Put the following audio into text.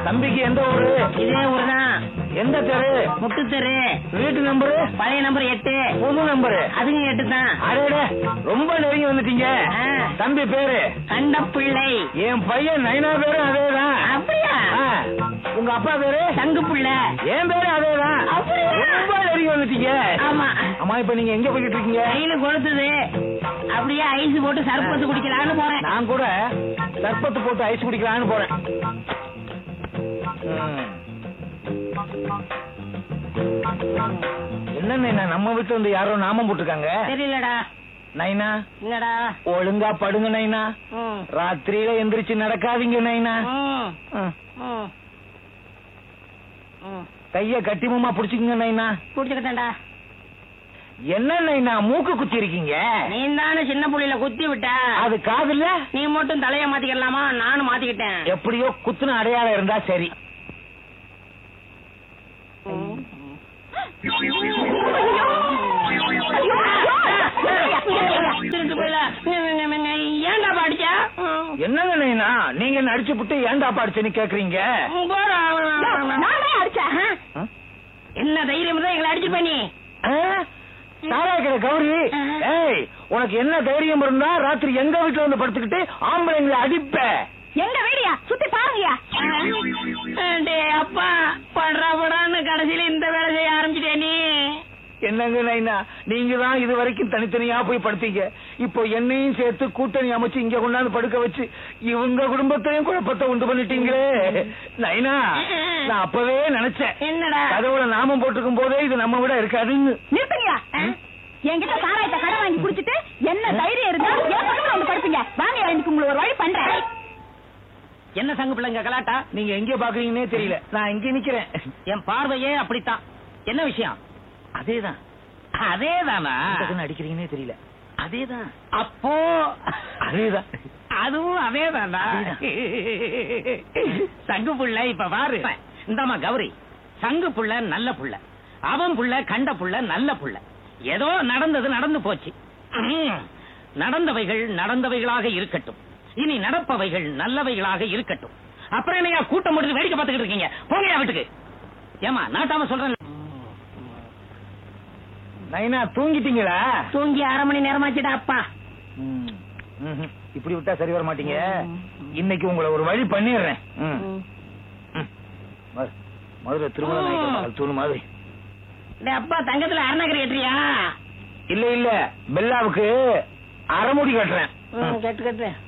தம்பிக்கு எந்த ஊரு இதே ஊர்தான் எந்த தெரு முட்டு தெரு வீட்டு நம்பரு பழைய நம்பர் எட்டு புது நம்பரு அதுங்க எட்டு தான் அடேடே ரொம்ப நெருங்கி வந்துட்டீங்க ஆ. தம்பி பேரு கண்ட பிள்ளை என் பையன் நைனா பேரும் அதேதான் அப்படியா ஆ. உங்க அப்பா பேரு தங்கு பிள்ளை என் பேரு அதேதான் அப்படியா? ரொம்ப நெருங்கி வந்துட்டீங்க ஆமா அம்மா இப்ப நீங்க எங்க போயிட்டு இருக்கீங்க கையில கொளுத்துது அப்படியே ஐஸ் போட்டு சர்பத்து குடிக்கலாம்னு போறேன் நான் கூட சர்பத்து போட்டு ஐஸ் குடிக்கலாம்னு போறேன் ம். என்ன நைனா நம்ம வீட்டுல வந்து யாரோ நாமம் போட்டிருக்காங்க தெரியலடா நைனா என்னடா ஒழுங்கா படுங்க நைனா ம். ராத்திரியில எந்திரிச்சு நடக்காதீங்க நைனா ம். ம். ம். ம். கைய கட்டிமமா புடிச்சுக்கங்க நைனா குடிச்சுக்கிட்டேன்டா என்ன நைனா மூக்கு குத்தி இருக்கீங்க நீ தானே சின்ன புள்ளையில குத்தி விட்ட அது காதுல நீ மட்டும் தலைய மாத்திக்கலாமா நானும் மாத்திக்கிட்டேன் எப்படியோ குத்துன அடையாளம் இருந்தா சரி ம். திருட்டு போயில ஏன்டா பாடிச்சா என்னங்க நைனா நீங்க என்ன அடிச்சு புட்டு ஏன்டா பாடிச்சுன்னு கேக்குறீங்க ஆ? என்ன தைரியம் தான் எங்களை அடிச்சிருப்ப நீ ஆ? சாராய்க்கிற கௌரி ஏய் உனக்கு என்ன தைரியம் இருந்தா ராத்திரி எங்க வீட்டுல வந்து படுத்துக்கிட்டு ஆம்பளைங்களை அடிப்ப எங்க வீடியா சுத்தி பாருங்கயா டேய் அப்பா படுறா படான்னு கடைசியில இந்த வேலை செய்ய ஆரம்பிச்சிட்டே நீ என்னங்க நைனா நீங்க தான் இது வரைக்கும் தனித்தனியா போய் படுத்தீங்க இப்போ என்னையும் சேர்த்து கூட்டணி அமைச்சு இங்க கொண்டாந்து படுக்க வச்சு இவங்க குடும்பத்தையும் குழப்பத்தை உண்டு பண்ணிட்டீங்களே நைனா நான் அப்பவே நினைச்சேன் என்னடா கதவுல நாமம் போட்டிருக்கும் போதே இது நம்ம விட இருக்காதுன்னு நிறுத்துங்கயா என்கிட்ட சாராயத்தை கடை வாங்கி குடிச்சிட்டு என்ன தைரியம் இருந்தா என் பக்கத்துல வந்து படுப்பீங்க வாங்க எனக்கு உங்களுக்கு ஒரு வழி பண்றேன் என்ன சங்கு பிள்ளைங்க கலாட்டா நீங்க எங்க பாக்குறீங்கன்னே தெரியல நான் இங்க நிக்கிறேன் என் பார்வையே அப்படித்தான் என்ன விஷயம் அதேதான் அதேதானா எதுக்குன்னு அடிக்கிறீங்கன்னே தெரியல அதேதான் அப்போ அதேதான் அதுவும் அதேதானா சங்கு புள்ள இப்ப பாரு இந்தாமா கௌரி சங்கு புள்ள நல்ல புள்ள அவன் புள்ள கண்ட புள்ள நல்ல புள்ள ஏதோ நடந்தது நடந்து போச்சு ம். நடந்தவைகள் நடந்தவைகளாக இருக்கட்டும் இனி நடப்பவைகள் நல்லவைகளாக இருக்கட்டும் அப்புறம் என்னையா கூட்டம் முடிஞ்சு வேடிக்கை பார்த்துக்கிட்டு இருக்கீங்க போங்கயா வீட்டுக்கு ஏமா நாட்டாம சொல்றேன் நைனா தூங்கிட்டீங்களா தூங்கி அரை மணி நேரமாச்சுடா அப்பா ம். ம்ஹும். இப்படி விட்டா சரி வர மாட்டீங்க இன்னைக்கு உங்களை ஒரு வழி பண்ணிடுறேன் ம். ம். மது- மதுரை திருமண நாயக்கர் மகள் தூணு மாதிரி டேய் அப்பா தங்கத்துல அருணகிரி ஏற்றியா இல்ல இல்ல பெல்லாவுக்கு அரைமுடி கட்டுறேன் ம். கட்டு கட்டு